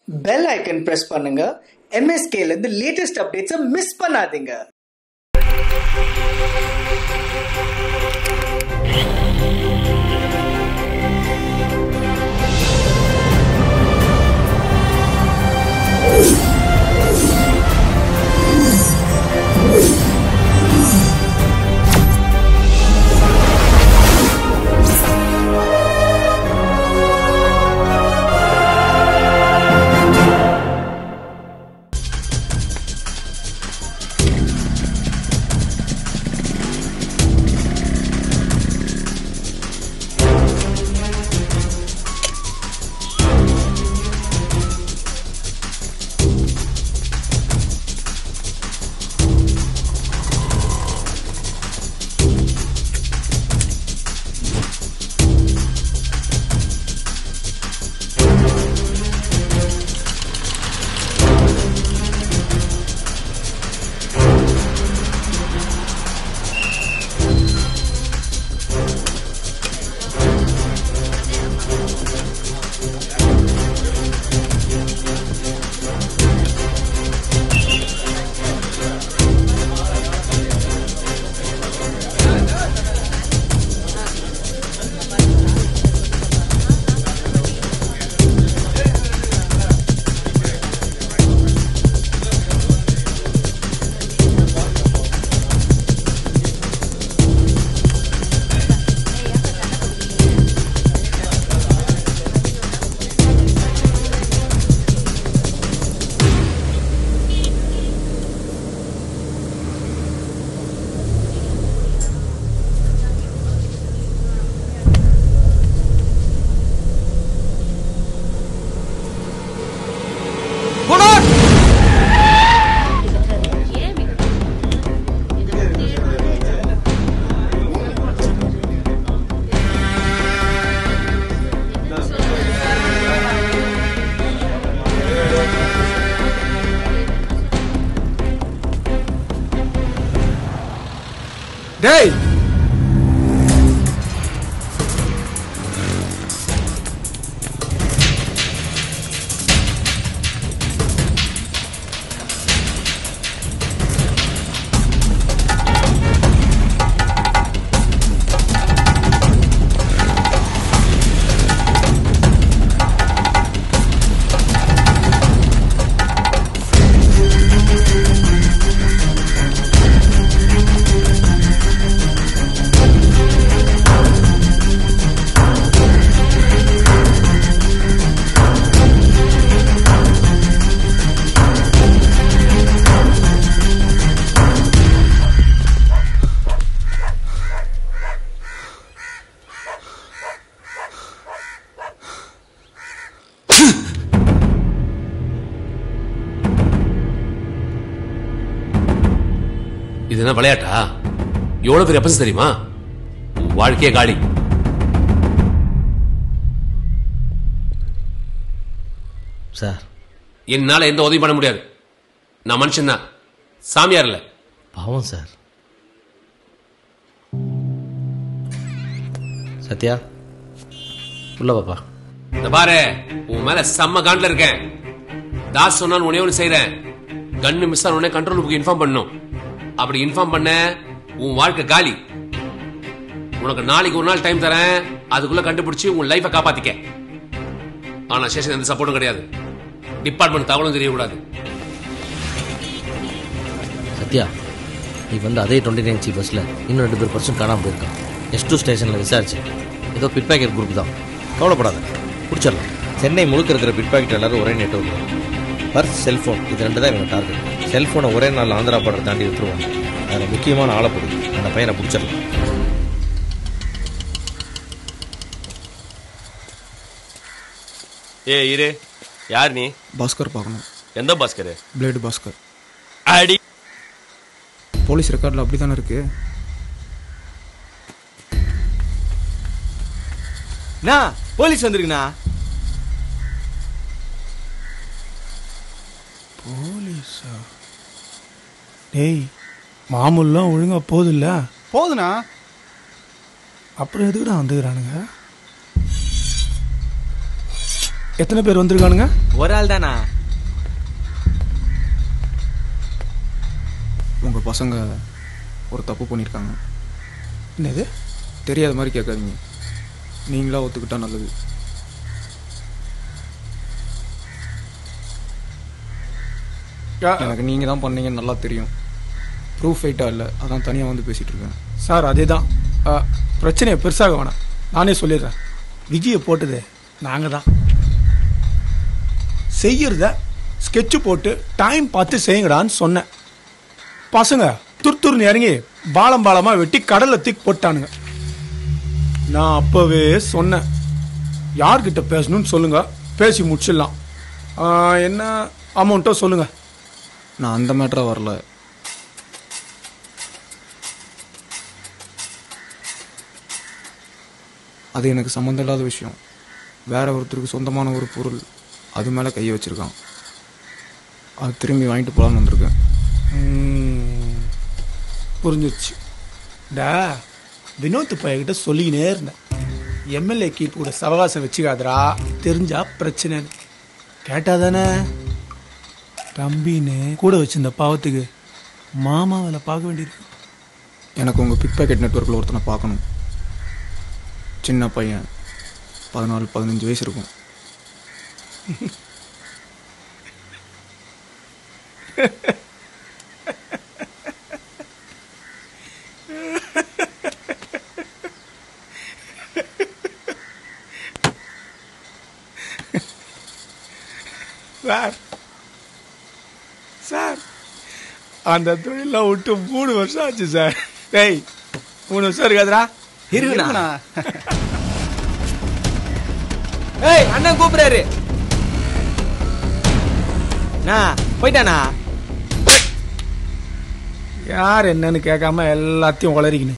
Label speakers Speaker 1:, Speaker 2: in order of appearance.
Speaker 1: bell icon press பண்ணுங்க MSK ல இருந்து லேட்டஸ்ட் அப்டேட்ஸை மிஸ் பண்ணாதீங்க
Speaker 2: டேய்
Speaker 3: இது என்ன விளையாட்டா எவ்வளவு பெரிய அப்பசம் தெரியுமா உன் வாழ்க்கையே காலி
Speaker 4: சார்
Speaker 3: என்னால எந்த உதவியும் பண்ண முடியாது நான் மனுஷன் தான் சாமியார் இல்ல
Speaker 4: பாவம் சார் சத்யா உள்ள பாப்பா
Speaker 3: இந்த பாரு உன் மேல செம்ம காண்டில் இருக்கேன் தாஸ் சொன்னாலும் உடனே ஒன்று செய்யறேன் கன்னு மிஸ் ஆன உடனே கண்ட்ரோல் புக் இன்ஃபார்ம் பண்ணும் அப்படி இன்ஃபார்ம் பண்ண உன் வாழ்க்கை காலி உனக்கு நாளைக்கு ஒரு நாள் டைம் தரேன் அதுக்குள்ள கண்டுபிடிச்சு உன் லைஃபை காப்பாத்திக்க ஆனா ஸ்டேஷன் எந்த சப்போர்ட்டும் கிடையாது டிபார்ட்மெண்ட் தகவலும் தெரியக்கூடாது
Speaker 4: சத்யா நீ வந்து அதே டுவெண்ட்டி நைன் சி பஸ்ஸில் இன்னும் ரெண்டு பேர் பர்சன் காணாமல் போயிருக்கான் எஸ் டூ ஸ்டேஷனில் விசாரிச்சு ஏதோ பிட் பேக்கெட் குரூப் தான் கவலைப்படாத பிடிச்சிடலாம் சென்னை முழுக்க இருக்கிற பிட் பேக்கெட் எல்லாரும் ஒரே நெட்ஒர்க் பர்ஸ் செல்ஃபோன் இது ரெண்டு தான் இவங்க டார்கெட் செல்ஃபோனை ஒரே நாள் ஆந்திரா பார்டர் தாண்டி விட்டுருவாங்க அதில் முக்கியமான ஆளை பிடி அந்த பையனை பிடிச்சிடலாம்
Speaker 5: ஏ இரு யார் நீ
Speaker 2: பாஸ்கர் பார்க்கணும்
Speaker 5: எந்த பாஸ்கர்
Speaker 2: பிளேடு பாஸ்கர்
Speaker 5: அடி
Speaker 2: போலீஸ் ரெக்கார்டில் அப்படி தானே இருக்கு
Speaker 6: அண்ணா போலீஸ் வந்திருக்குண்ணா
Speaker 2: போலீஸா டேய் மாமூல்லாம் ஒழுங்கா போதில்ல
Speaker 7: போதுண்ணா
Speaker 2: அப்புறம் எதுக்குடா வந்துக்கிறானுங்க எத்தனை பேர் வந்திருக்கானுங்க
Speaker 6: ஒரு ஆள் தானா
Speaker 2: உங்க பசங்க ஒரு தப்பு பண்ணியிருக்காங்க
Speaker 7: என்னது
Speaker 2: தெரியாத மாதிரி கேட்காதீங்க நீங்களா ஒத்துக்கிட்டா நல்லது எனக்கு நீங்க தான் பண்ணீங்கன்னு நல்லா தெரியும் ப்ரூஃப் ஃபைட்டா இல்லை அதான் தனியாக வந்து பேசிட்டு இருக்கேன்
Speaker 7: சார் அதே தான் பிரச்சனையை பெருசாக வேணாம் நானே சொல்லிடுறேன் விஜயை போட்டது நாங்கள் தான் செய்யறத ஸ்கெட்சு போட்டு டைம் பார்த்து செய்யுங்கடான்னு சொன்னேன் பசங்க துருத்துருன்னு இறங்கி பாலம் பாலமாக வெட்டி கடல்ல தூக்கி போட்டானுங்க நான் அப்போவே சொன்னேன் யார்கிட்ட பேசணும்னு சொல்லுங்க பேசி முடிச்சிடலாம் ஆ, என்ன அமௌண்ட்டோ சொல்லுங்க
Speaker 2: நான் அந்த மேட்டராக வரல அது எனக்கு சம்மந்தம் இல்லாத விஷயம் வேற ஒருத்தருக்கு சொந்தமான ஒரு பொருள் அது மேலே கையை வச்சிருக்கான் அது திரும்பி வாங்கிட்டு போகலான்னு வந்திருக்கேன்
Speaker 7: ம், புரிஞ்சிருச்சு டா வினோத் பையன்கிட்ட சொல்லிக்கினே இருந்தேன் எம்எல்ஏ கீப் கூட சவகாசம் வச்சுக்காதடா தெரிஞ்சா பிரச்சனைன்னு கேட்டாதானே தம்பின்னு கூட வச்சிருந்த பாவத்துக்கு மாமாவில் பார்க்க வேண்டியிருக்கு
Speaker 2: எனக்கு உங்கள் பிக் பேக்கெட் நெட்ஒர்க்கில் ஒருத்தனை பார்க்கணும் சின்ன பையன் பதினாலு பதினஞ்சு வயசு இருக்கும்
Speaker 7: சார் சார் அந்த தொழிலாம் விட்டு மூணு வருஷம் ஆச்சு சார் டேய் மூணு வருஷம் இருக்காதுடா
Speaker 6: இருக்குண்ணா ஏய் அண்ணன் கூப்பிடுறாரு அண்ணா போயிட்டானா
Speaker 7: யார் என்னன்னு கேட்காம எல்லாத்தையும் உளறிக்கின்னு